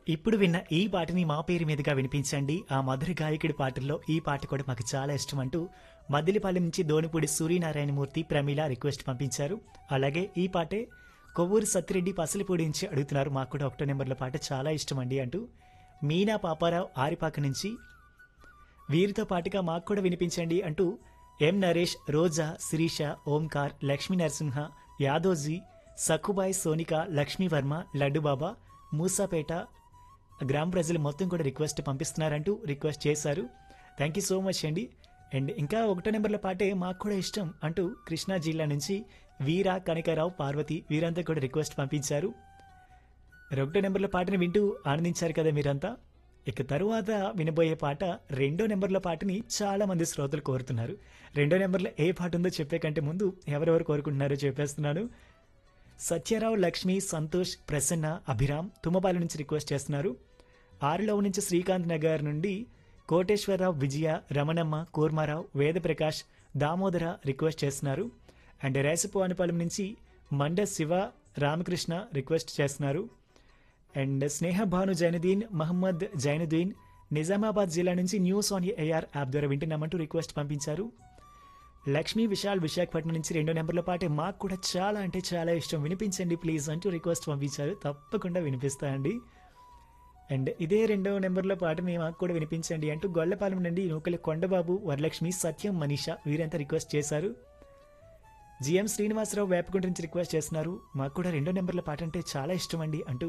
ఇప్పుడు విన్న ఈ పాటని మా పేరు మీదుగా వినిపించండి ఆ మధుర గాయకుడి పాటల్లో ఈ పాట కూడా మాకు చాలా ఇష్టం అంటూ మద్దిలిపాలెం నుంచి దోనిపూడి సూర్యనారాయణమూర్తి ప్రమీల రిక్వెస్ట్ పంపించారు అలాగే ఈ పాటే కొవ్వూరు సత్తిరెడ్డి పసలిపూడి నుంచి అడుగుతున్నారు మాకు కూడా ఒకటో నెంబర్ల పాట చాలా ఇష్టం అండి అంటూ మీనా పాపారావు ఆరిపాక నుంచి వీరితో పాటుగా మాకు కూడా వినిపించండి అంటూ ఎం నరేష్ రోజా శిరీష ఓంకార్ లక్ష్మీ నరసింహ యాదోజీ సక్కుబాయ్ సోనిక లక్ష్మీవర్మ లడ్డుబాబా మూసాపేట గ్రామ ప్రజలు మొత్తం కూడా రిక్వెస్ట్ పంపిస్తున్నారంటూ రిక్వెస్ట్ చేశారు థ్యాంక్ యూ సో మచ్ అండి అండ్ ఇంకా ఒకటో నెంబర్ల పాటే మాకు కూడా ఇష్టం అంటూ కృష్ణా జిల్లా నుంచి వీర కనకారావు పార్వతి వీరంతా కూడా రిక్వెస్ట్ పంపించారు ఒకటో నెంబర్ల పాటని వింటూ ఆనందించారు కదా మీరంతా ఇక తరువాత వినబోయే పాట రెండో నెంబర్ల పాటని చాలా మంది శ్రోతలు కోరుతున్నారు రెండో నెంబర్లో ఏ పాట ఉందో చెప్పే కంటే ముందు ఎవరెవరు కోరుకుంటున్నారో చెప్పేస్తున్నాను సత్యరావు లక్ష్మి సంతోష్ ప్రసన్న అభిరామ్ తుమ్మపాల నుంచి రిక్వెస్ట్ చేస్తున్నారు ఆరులో నుంచి శ్రీకాంత్ నగర్ నుండి కోటేశ్వరరావు విజయ రమణమ్మ కూర్మారావు వేదప్రకాష్ దామోదర రిక్వెస్ట్ చేస్తున్నారు అండ్ రేసపు అనుపాలెం నుంచి మండ శివ రామకృష్ణ రిక్వెస్ట్ చేస్తున్నారు అండ్ స్నేహ భాను జైనుద్దీన్ మహమ్మద్ జైనుద్దీన్ నిజామాబాద్ జిల్లా నుంచి న్యూస్ ఆన్ ఏఆర్ యాప్ ద్వారా వింటున్నామంటూ రిక్వెస్ట్ పంపించారు లక్ష్మీ విశాల్ విశాఖపట్నం నుంచి రెండో నెంబర్ల పాటే మాకు కూడా చాలా అంటే చాలా ఇష్టం వినిపించండి ప్లీజ్ అంటూ రిక్వెస్ట్ పంపించారు తప్పకుండా వినిపిస్తా అండి అండ్ ఇదే రెండో నెంబర్లో పాటని మాకు కూడా వినిపించండి అంటూ గొల్లపాలెం నుండి నూకల కొండబాబు వరలక్ష్మి సత్యం మనీష వీరంతా రిక్వెస్ట్ చేశారు జిఎం శ్రీనివాసరావు వేపకుంట నుంచి రిక్వెస్ట్ చేస్తున్నారు మాకు కూడా రెండో నెంబర్ల పాట అంటే చాలా ఇష్టం అండి అంటూ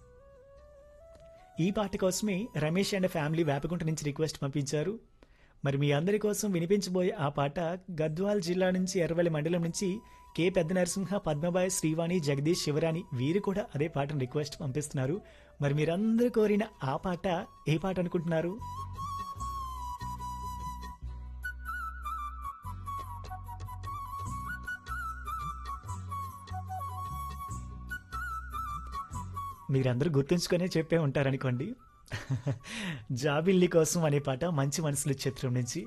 ఈ పాట కోసమే రమేష్ అండ్ ఫ్యామిలీ వేపకుంట నుంచి రిక్వెస్ట్ పంపించారు మరి మీ అందరి కోసం వినిపించబోయే ఆ పాట గద్వాల్ జిల్లా నుంచి ఎర్రవల్లి మండలం నుంచి కె పెద్ద నరసింహ పద్మబాయ్ శ్రీవాణి జగదీష్ శివరాణి వీరు కూడా అదే పాటను రిక్వెస్ట్ పంపిస్తున్నారు మరి మీరందరూ కోరిన ఆ పాట ఏ పాట అనుకుంటున్నారు మీరందరూ గుర్తుంచుకునే చెప్పే ఉంటారనుకోండి జాబిల్లి కోసం అనే పాట మంచి మనసులు చిత్రం నుంచి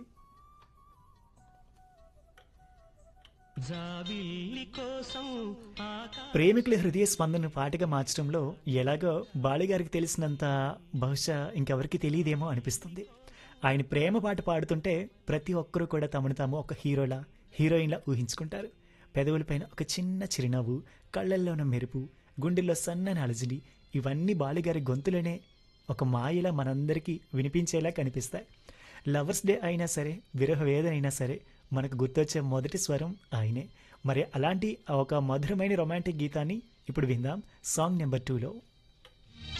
జాబిల్లి కోసం ఆకా ప్రేమికుల హృదయ స్పందన పాటగా మార్చడంలో ఎలాగో బాలిగారికి తెలిసినంత బహుశా ఇంకెవరికి తెలియదేమో అనిపిస్తుంది ఆయన ప్రేమ పాట పాడుతుంటే ప్రతి ఒక్కరూ కూడా తమను తాము ఒక హీరోలా హీరోయిన్లా ఊహించుకుంటారు పెదవులపైన ఒక చిన్న చిరునవ్వు కళ్ళల్లో ఉన్న మెరుపు గుండెల్లో సన్నని అలజడి ఇవన్నీ బాలిగారి గొంతులోనే ఒక మాయలా మనందరికీ వినిపించేలా కనిపిస్తాయి లవర్స్ డే అయినా సరే విరహ వేదన అయినా సరే మనకు గుర్తొచ్చే మొదటి స్వరం ఆయనే మరి అలాంటి ఒక మధురమైన రొమాంటిక్ గీతాన్ని ఇప్పుడు విందాం సాంగ్ నెంబర్ టూలో